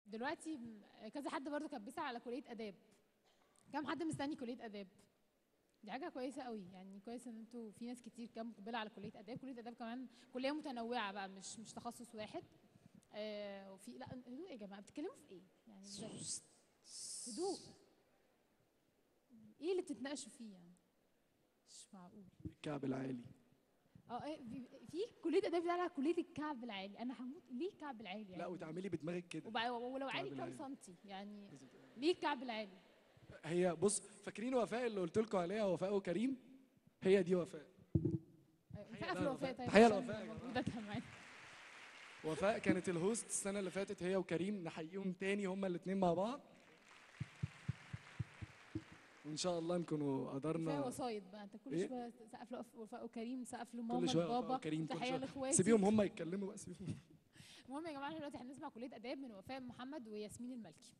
دلوقتي م- كذا حد برضو كان بيسأل على كليه اداب كم حد مستني كليه اداب دي حاجه كويسه قوي يعني كويس ان انتوا في ناس كتير كان مقبله على كليه اداب كليه اداب كمان كليه متنوعه بقى مش مش تخصص واحد آه وفي لا هدوء يا جماعه بتتكلموا في ايه يعني ازاي هدوء ايه اللي بتتناقشوا فيه يعني مش معقول الكعب العالي اه إيه، في- في كليه اداب بتاعها كليه الكعب العالي انا هموت ليه الكعب العالي يعني لا وتعملي بدماغك كده وبع- ولو الكعب عالي كام العالي. سنتي يعني ليه الكعب العالي هي بص فاكرين وفاء اللي قلت لكم عليها وفاء وكريم هي دي وفاء سقف لا، الوفاء وفاء. طيب تحية عشان لوفاء يا جماعة. موجودة معانا. وفاء كانت الهوست السنه اللي فاتت هي وكريم نحييهم تاني هما الاثنين مع بعض وان شاء الله نكونوا كفايه قدرنا وسايط بقى انت كل إيه؟ شويه سقف له وفاء وكريم سقف له ماما كل شويه وفاء لبابا وكريم كل تحيه شويه لاخواتي سيبيهم هما يتكلموا بقى سيبيهم المهم يا جماعه احنا دلوقتي هنسمع كليه اداب من وفاء محمد وياسمين الملكي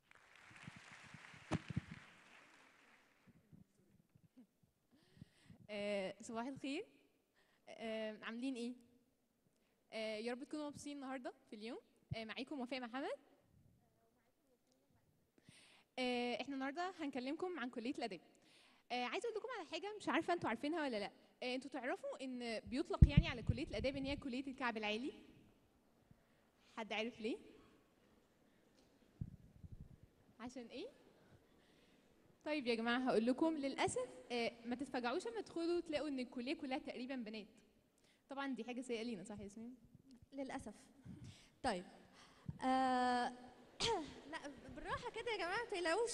آه، صباح الخير آه، عاملين ايه آه، يا رب تكونوا مبسوطين النهارده في اليوم آه، معاكم وفاء محمد آه، احنا النهارده هنكلمكم عن كليه الاداب آه، عايزه اقول لكم على حاجه مش عارفه انتوا عارفينها ولا لا آه، انتوا تعرفوا ان بيطلق يعني على كليه الاداب ان هي كليه الكعب العالي حد عارف ليه عشان ايه طيب يا جماعه هقول لكم للاسف آه، ما تتفاجئوش لما تدخلوا تلاقوا ان الكليه كلها تقريبا بنات طبعا دي حاجه سيئه لينا صح يا ياسمين للاسف طيب آه لا بالراحه كده يا جماعه ما تقلقوش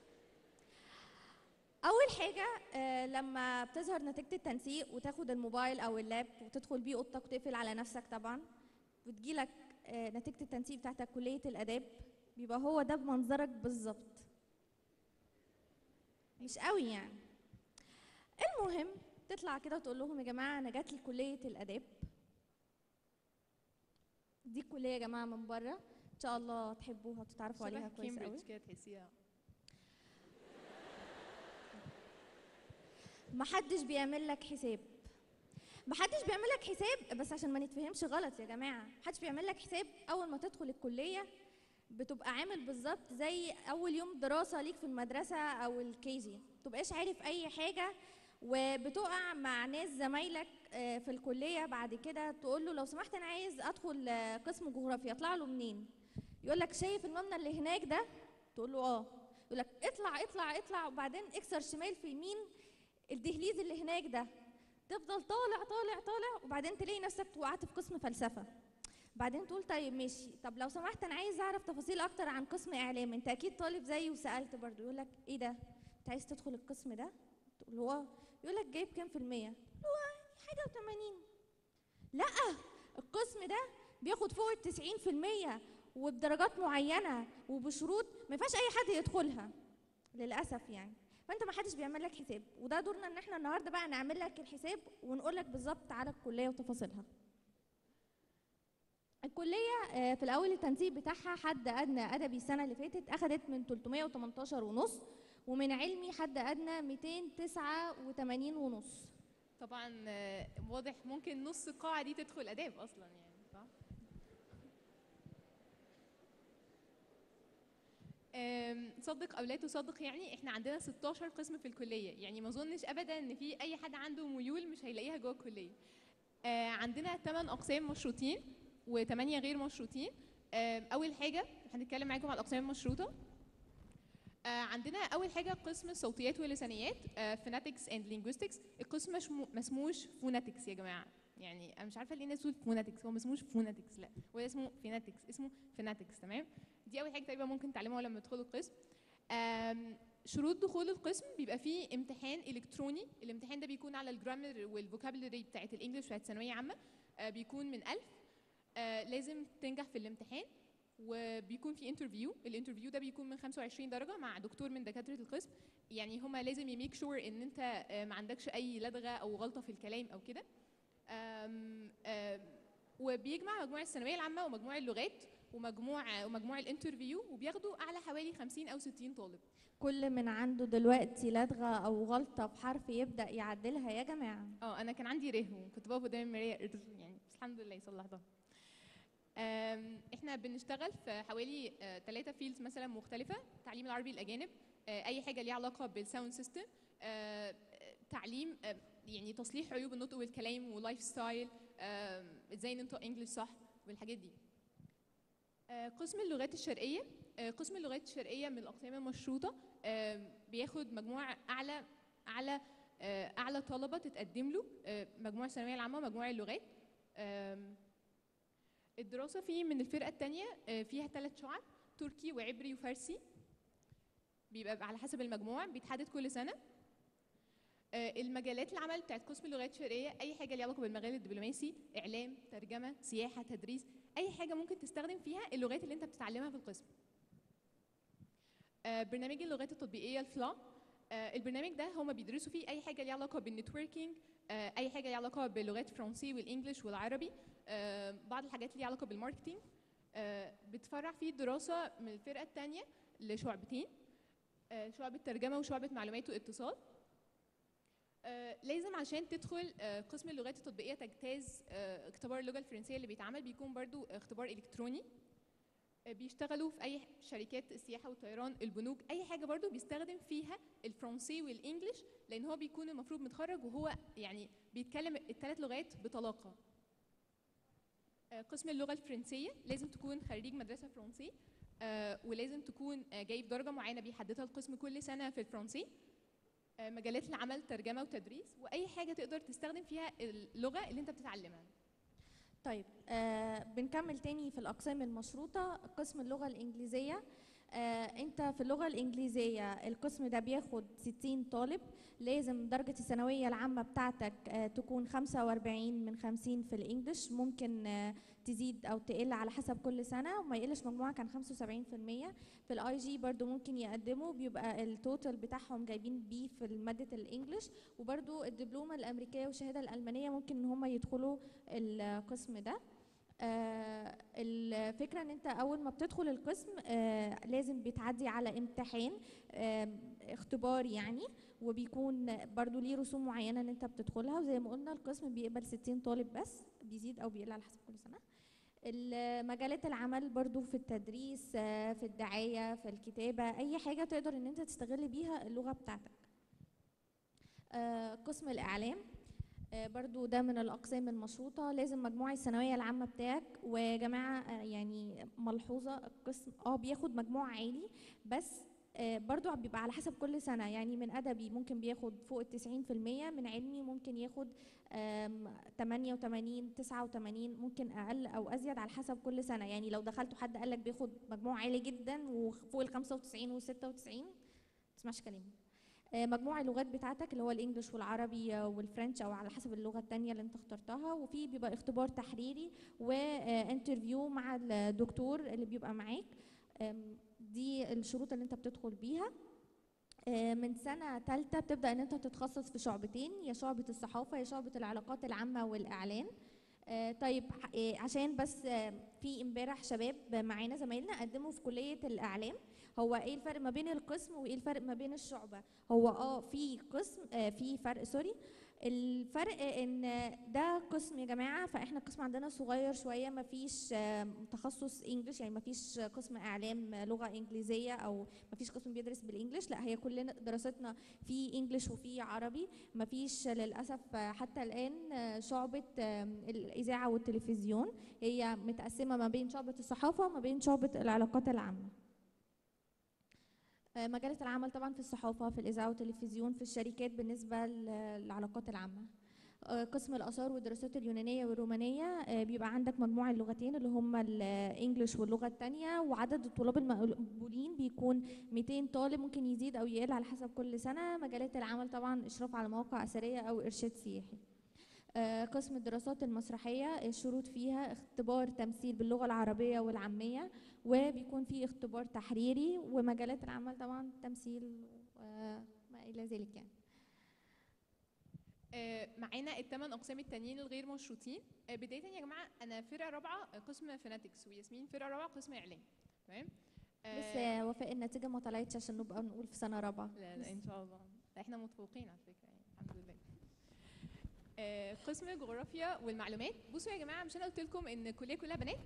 اول حاجه آه لما بتظهر نتيجه التنسيق وتاخد الموبايل او اللاب وتدخل بيه اوضتك وتقفل على نفسك طبعا وتجيلك آه نتيجه التنسيق بتاعتك كليه الاداب بيبقى هو ده بمنظرك بالظبط مش قوي يعني المهم تطلع كده وتقول لهم يا جماعه انا جات لي كليه الاداب دي الكليه يا جماعه من بره ان شاء الله تحبوها وتتعرفوا عليها شبه كويس قوي كامبريدج كده تحسيها محدش بيعمل لك حساب محدش بيعمل لك حساب بس عشان ما نتفهمش غلط يا جماعه محدش بيعمل لك حساب اول ما تدخل الكليه بتبقى عامل بالظبط زي اول يوم دراسه ليك في المدرسه او الكيجي تبقاش عارف اي حاجه وبتقع مع ناس زمايلك آه، في الكليه بعد كده تقول له لو سمحت انا عايز ادخل آه، قسم جغرافيا اطلع له منين يقول لك شايف المبنى اللي هناك ده تقول له اه يقول لك اطلع اطلع اطلع وبعدين اكسر شمال في يمين الدهليز اللي هناك ده تفضل طالع طالع طالع وبعدين تلاقي نفسك وقعت في قسم فلسفه بعدين تقول طيب ماشي طب لو سمحت انا عايز اعرف تفاصيل اكتر عن قسم اعلام انت اكيد طالب زيي وسالت برضه يقول لك ايه ده انت عايز تدخل القسم ده تقول له اه يقول لك جايب كام في المية تقول له آه، حاجه و80 لا القسم ده بياخد فوق التسعين في المية وبدرجات معينة وبشروط ما ينفعش أي حد يدخلها للأسف يعني فأنت ما حدش بيعمل لك حساب وده دورنا إن إحنا النهاردة بقى نعمل لك الحساب ونقول لك بالظبط على الكلية وتفاصيلها الكلية آه، في الأول التنسيق بتاعها حد أدنى أدبي السنة اللي فاتت أخدت من 318 ونص ومن علمي حد أدنى 289 ونص طبعا آه، واضح ممكن نص القاعه دي تدخل اداب اصلا يعني صح آم، صدق او لا تصدق يعني احنا عندنا 16 قسم في الكليه يعني ما اظنش ابدا ان في اي حد عنده ميول مش هيلاقيها جوه الكليه آه، عندنا 8 اقسام مشروطين و8 غير مشروطين آم، اول حاجه هنتكلم معاكم على الاقسام المشروطه آه، عندنا اول حاجه قسم الصوتيات واللسانيات فوناتكس اند لينجويستكس القسم مش م- ما اسموش فوناتكس يا جماعه يعني انا مش عارفه ليه الناس تقول فوناتكس هو ما اسموش فوناتكس لا هو اسمه فيناتكس اسمه فيناتكس تمام دي اول حاجه تقريبا ممكن تعلموها لما تدخلوا القسم آم، شروط دخول القسم بيبقى فيه امتحان الكتروني الامتحان ده بيكون على الجرامر والفوكابلري بتاعت الانجليش بتاعت ثانويه عامه آه، بيكون من 1000 آه، لازم تنجح في الامتحان وبيكون في انترفيو الانترفيو ده بيكون من 25 درجه مع دكتور من دكاتره القسم يعني هما لازم يميك شور ان انت آه، ما عندكش اي لدغه او غلطه في الكلام او كده آم، آم، وبيجمع مجموع الثانويه العامه ومجموع اللغات ومجموع ومجموع الانترفيو وبياخدوا اعلى حوالي 50 او 60 طالب كل من عنده دلوقتي لدغة أو غلطة في حرف يبدأ يعدلها يا جماعة اه انا كان عندي ره وكنت بقف قدام المرايه يعني بس الحمد لله صلحتها آم، احنا بنشتغل في حوالي ثلاثة فيلدز مثلا مختلفة تعليم العربي للأجانب آه، أي حاجة ليها علاقة بالساوند سيستم تعليم آه، يعني تصليح عيوب النطق والكلام ولايف ستايل آم، ازاي ننطق انجلش صح والحاجات دي آه، قسم اللغات الشرقية آه، قسم اللغات الشرقية من الأقسام المشروطة آم، بياخد مجموع أعلى أعلى آه، أعلى طلبة تتقدم له آه، مجموع الثانوية العامة مجموع اللغات آم، الدراسة فيه من الفرقة التانية آه، فيها ثلاث شعب تركي وعبري وفارسي بيبقى على حسب المجموع بيتحدد كل سنة آه، المجالات العمل بتاعت قسم اللغات الشرقية أي حاجة ليها علاقة بالمجال الدبلوماسي إعلام ترجمة سياحة تدريس أي حاجة ممكن تستخدم فيها اللغات اللي أنت بتتعلمها في القسم آه، برنامج اللغات التطبيقية الفلا آه، البرنامج ده هما بيدرسوا فيه أي حاجة ليها علاقة بالنتوركينج آه، أي حاجة ليها علاقة باللغات الفرنسي والإنجليش والعربي آه، بعض الحاجات ليها علاقة بالماركتينج آه، بتفرع فيه الدراسة من الفرقة التانية لشعبتين آه، شعبة ترجمة وشعبة معلومات واتصال آه، لازم عشان تدخل آه، قسم اللغات التطبيقية تجتاز آه، اختبار اللغة الفرنسية اللي بيتعمل بيكون برضو اختبار إلكتروني آه، بيشتغلوا في أي شركات السياحة والطيران البنوك أي حاجة برضو بيستخدم فيها الفرنسي والإنجليش لأن هو بيكون المفروض متخرج وهو يعني بيتكلم الثلاث لغات بطلاقة آه، قسم اللغة الفرنسية لازم تكون خريج مدرسة فرنسي آه، ولازم تكون آه، جايب درجة معينة بيحددها القسم كل سنة في الفرنسي آه، مجالات العمل ترجمة وتدريس وأي حاجة تقدر تستخدم فيها اللغة اللي أنت بتتعلمها طيب آه بنكمل تاني في الأقسام المشروطة قسم اللغة الإنجليزية آه أنت في اللغة الإنجليزية القسم ده بياخد 60 طالب لازم درجة الثانوية العامة بتاعتك آه تكون 45 من 50 في الإنجليش ممكن آه تزيد أو تقل على حسب كل سنة وما يقلش مجموعك عن 75% في الاي جي برضو ممكن يقدموا بيبقى التوتال بتاعهم جايبين بيه في مادة الإنجليش وبرضو الدبلومة الأمريكية والشهادة الألمانية ممكن إن هم يدخلوا القسم ده آه الفكرة ان انت اول ما بتدخل القسم آه لازم بتعدي على امتحان آه اختبار يعني وبيكون برضو ليه رسوم معينة ان انت بتدخلها وزي ما قلنا القسم بيقبل 60 طالب بس بيزيد او بيقل على حسب كل سنة مجالات العمل برضو في التدريس آه في الدعاية في الكتابة اي حاجة تقدر ان انت تستغل بيها اللغة بتاعتك آه قسم الاعلام آه، برضو ده من الأقسام المشروطة لازم مجموع الثانوية العامة بتاعك ويا جماعة آه، يعني ملحوظة القسم اه بياخد مجموع عالي بس آه، برضو بيبقى على حسب كل سنة يعني من أدبي ممكن بياخد فوق التسعين في المية من علمي ممكن ياخد تمانية وتمانين تسعة وتمانين ممكن أقل أو أزيد على حسب كل سنة يعني لو دخلتوا حد قالك بياخد مجموع عالي جدا وفوق الخمسة وتسعين والستة وتسعين متسمعش كلامي آه، مجموع اللغات بتاعتك اللي هو الانجليش والعربي آه، والفرنش او على حسب اللغه الثانيه اللي انت اخترتها وفي بيبقى اختبار تحريري وانترفيو مع الدكتور اللي بيبقى معاك آم، دي الشروط اللي انت بتدخل بيها آه، من سنة تالتة بتبدأ ان انت تتخصص في شعبتين يا شعبة الصحافة يا شعبة العلاقات العامة والإعلان آه، طيب ح- آه، عشان بس آه، في امبارح شباب معانا زمايلنا قدموا في كلية الإعلام هو ايه الفرق ما بين القسم وايه الفرق ما بين الشعبة هو اه في قسم آه في فرق سوري الفرق ان ده قسم يا جماعه فاحنا القسم عندنا صغير شويه ما فيش تخصص انجلش يعني ما فيش قسم اعلام لغه انجليزيه او ما فيش قسم بيدرس بالانجلش لا هي كلنا دراستنا في انجلش وفي عربي ما فيش للاسف آه، حتى الان آه، شعبه آه، الاذاعه والتلفزيون هي متقسمه ما بين شعبه الصحافه وما بين شعبه العلاقات العامه آه، مجالة العمل طبعا في الصحافة في الإذاعة والتلفزيون في الشركات بالنسبة لل- للعلاقات العامة آه، قسم الآثار والدراسات اليونانية والرومانية آه، بيبقى عندك مجموع اللغتين اللي هما الإنجليش واللغة التانية وعدد الطلاب المقبولين بيكون 200 طالب ممكن يزيد أو يقل على حسب كل سنة مجالات العمل طبعا إشراف على مواقع أثرية أو إرشاد سياحي آه، قسم الدراسات المسرحية الشروط فيها اختبار تمثيل باللغة العربية والعامية وبيكون في اختبار تحريري ومجالات العمل طبعا تمثيل وما الى ذلك يعني آه، معانا الثمان اقسام التانيين الغير مشروطين آه، بدايه يا جماعه انا فرقه رابعه آه، قسم فيناتكس وياسمين فرقه رابعه قسم اعلام تمام آه، بس آه، وفاء النتيجه ما طلعتش عشان نبقى نقول في سنه رابعه لا لا ان شاء الله احنا متفوقين على فكره يعني الحمد لله آه، قسم الجغرافيا والمعلومات بصوا يا جماعه مش انا قلت لكم ان الكليه كلها بنات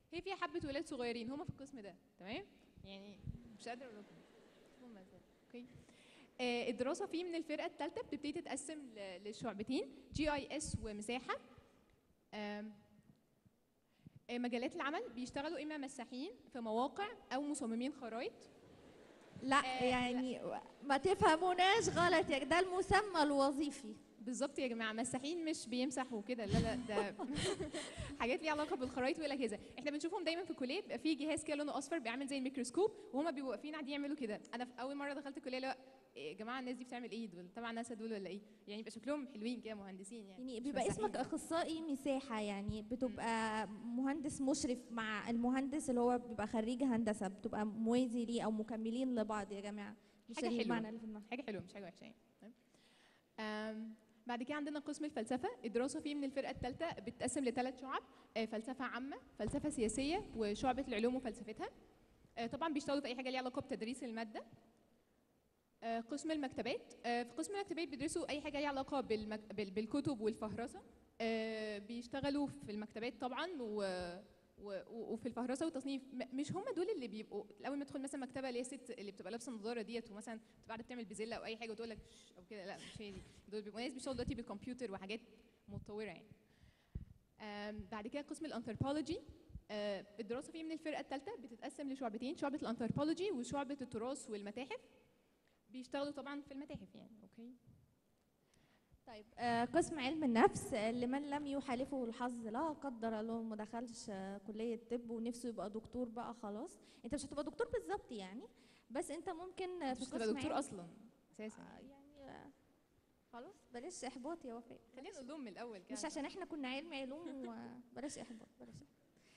هي فيها حبه ولاد صغيرين هم في القسم ده تمام يعني مش قادره اقول لكم هم ازاي اوكي آه، الدراسه فيه من الفرقه الثالثه بتبتدي تتقسم ل- لشعبتين جي اي اس ومساحه آم، آه، مجالات العمل بيشتغلوا اما مساحين في مواقع او مصممين خرائط لا آه، يعني ما تفهموناش غلط يا ده المسمى الوظيفي بالظبط يا جماعه مساحين مش بيمسحوا كده لا لا ده حاجات ليها علاقه بالخرايط والاجهزه احنا بنشوفهم دايما في الكليه بيبقى في جهاز كده لونه اصفر بيعمل زي الميكروسكوب وهما بيبقوا واقفين قاعدين يعملوا كده انا في اول مره دخلت الكليه لا يا جماعه الناس دي بتعمل ايه دول تبع ناسا دول ولا ايه يعني يبقى شكلهم حلوين كده مهندسين يعني يعني مش بيبقى مساحين. اسمك اخصائي مساحه يعني بتبقى مهندس مشرف مع المهندس اللي هو بيبقى خريج هندسه بتبقى موازي ليه او مكملين لبعض يا جماعه مش حاجة حلوة. المعنى اللي في دماغك حاجه حلوه مش حاجه وحشه يعني تمام؟ آم، بعد كده عندنا قسم الفلسفه الدراسه فيه من الفرقه الثالثه بتتقسم لثلاث شعب آه، فلسفه عامه فلسفه سياسيه وشعبه العلوم وفلسفتها آه، طبعا بيشتغلوا في اي حاجه ليها علاقه بتدريس الماده آه، قسم المكتبات آه، في قسم المكتبات بيدرسوا اي حاجه ليها علاقه بالمك... بال- بالكتب والفهرسه آه، بيشتغلوا في المكتبات طبعا و... و... وفي الفهرسه والتصنيف م- مش هم دول اللي بيبقوا اول ما تدخل مثلا مكتبه اللي هي ست اللي بتبقى لابسه النضاره ديت ومثلا بتبقى قاعده بتعمل بزله او اي حاجه وتقول لك "شش" او كده لا مش هي دي دول بيبقوا ناس بيشتغلوا دلوقتي بالكمبيوتر وحاجات متطوره يعني آم، بعد كده قسم الانثروبولوجي آه، الدراسه فيه من الفرقه الثالثه بتتقسم لشعبتين شعبه الانثروبولوجي وشعبه التراث والمتاحف بيشتغلوا طبعا في المتاحف يعني اوكي طيب آه، قسم علم النفس آه، لمن لم يحالفه الحظ لا قدر الله ما دخلش آه، كليه طب ونفسه يبقى دكتور بقى خلاص انت مش هتبقى دكتور بالظبط يعني بس انت ممكن آه، في مش تبقى قسم دكتور علم- اصلا اساسا آه، يعني آه، خلاص بلاش احباط يا وفاء خلينا نقول لهم من الاول كده مش عشان احنا كنا علم علوم وبلاش احباط بلاش إحباط.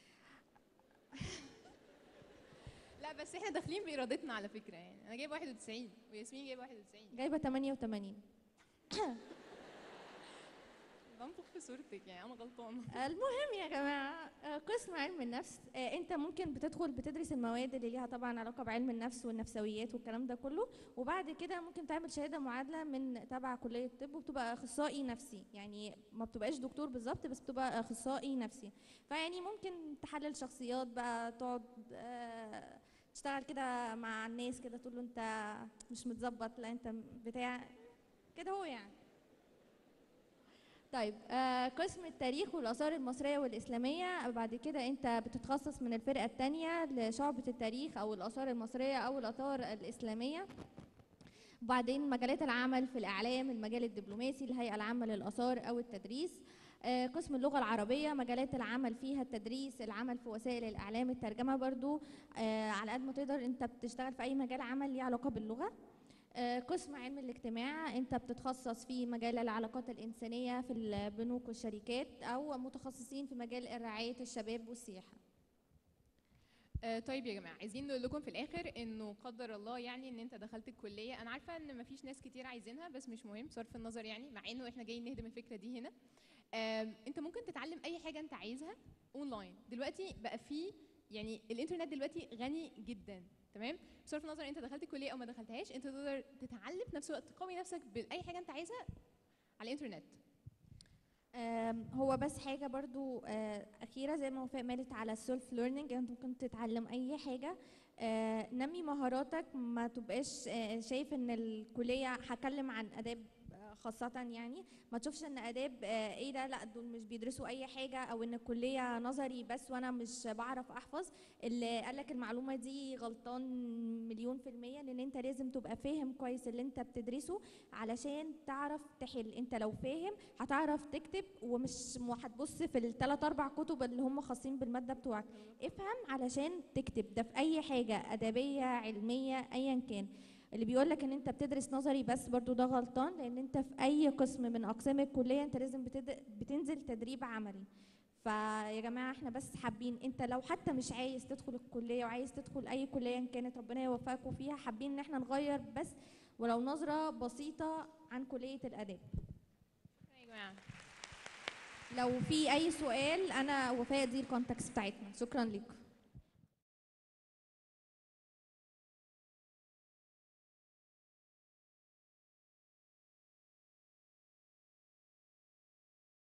لا بس احنا داخلين بارادتنا على فكره يعني انا جايب 91 وياسمين جايب 91 جايبه 88 بنفخ في صورتك يعني انا غلطانه المهم يا جماعه آه، قسم علم النفس آه، انت ممكن بتدخل بتدرس المواد اللي ليها طبعا علاقه بعلم النفس والنفسويات والكلام ده كله وبعد كده ممكن تعمل شهاده معادله من تبع كليه الطب وبتبقى اخصائي نفسي يعني ما بتبقاش دكتور بالظبط بس بتبقى اخصائي نفسي فيعني ممكن تحلل شخصيات بقى تقعد آه، تشتغل كده مع الناس كده تقول له انت مش متظبط لا انت بتاع كده هو يعني طيب آه قسم التاريخ والآثار المصرية والإسلامية بعد كده أنت بتتخصص من الفرقة التانية لشعبة التاريخ أو الآثار المصرية أو الآثار الإسلامية وبعدين مجالات العمل في الإعلام المجال الدبلوماسي الهيئة العامة للآثار أو التدريس آه، قسم اللغة العربية مجالات العمل فيها التدريس العمل في وسائل الإعلام الترجمة برضو آه، على قد ما تقدر أنت بتشتغل في أي مجال عمل ليه علاقة باللغة آه، قسم علم الاجتماع انت بتتخصص في مجال العلاقات الانسانيه في البنوك والشركات او متخصصين في مجال رعايه الشباب والسياحه آه طيب يا جماعه عايزين نقول لكم في الاخر انه قدر الله يعني ان انت دخلت الكليه انا عارفه ان مفيش ناس كتير عايزينها بس مش مهم صرف النظر يعني مع انه احنا جايين نهدم الفكره دي هنا آم، انت ممكن تتعلم اي حاجه انت عايزها اونلاين دلوقتي بقى في يعني الانترنت دلوقتي غني جدا تمام بصرف النظر انت دخلت الكليه او ما دخلتهاش انت تقدر تتعلم في نفس الوقت تقوي نفسك باي حاجه انت عايزها على الانترنت آم، هو بس حاجه برضو آه، اخيره زي ما وفاء مالت على السيلف ليرنينج انت ممكن تتعلم اي حاجه آه، نمي مهاراتك ما تبقاش آه، شايف ان الكليه هكلم عن اداب آه، خاصة يعني ما تشوفش ان اداب آه، ايه ده لا دول مش بيدرسوا اي حاجة او ان الكلية نظري بس وانا مش بعرف احفظ اللي قالك المعلومة دي غلطان مليون في المية لان انت لازم تبقى فاهم كويس اللي انت بتدرسه علشان تعرف تحل انت لو فاهم هتعرف تكتب ومش م- هتبص في الثلاث اربع كتب اللي هم خاصين بالماده بتوعك افهم علشان تكتب ده في اي حاجه ادبيه علميه ايا كان اللي بيقول لك ان انت بتدرس نظري بس برضو ده غلطان لان انت في اي قسم من اقسام الكليه انت لازم بتد... بتنزل تدريب عملي فيا جماعه احنا بس حابين انت لو حتى مش عايز تدخل الكليه وعايز تدخل اي كليه إن كانت ربنا يوفقكم فيها حابين ان احنا نغير بس ولو نظره بسيطه عن كليه الاداب يا جماعه لو في اي سؤال انا وفاء دي الكونتاكس بتاعتنا شكرا لكم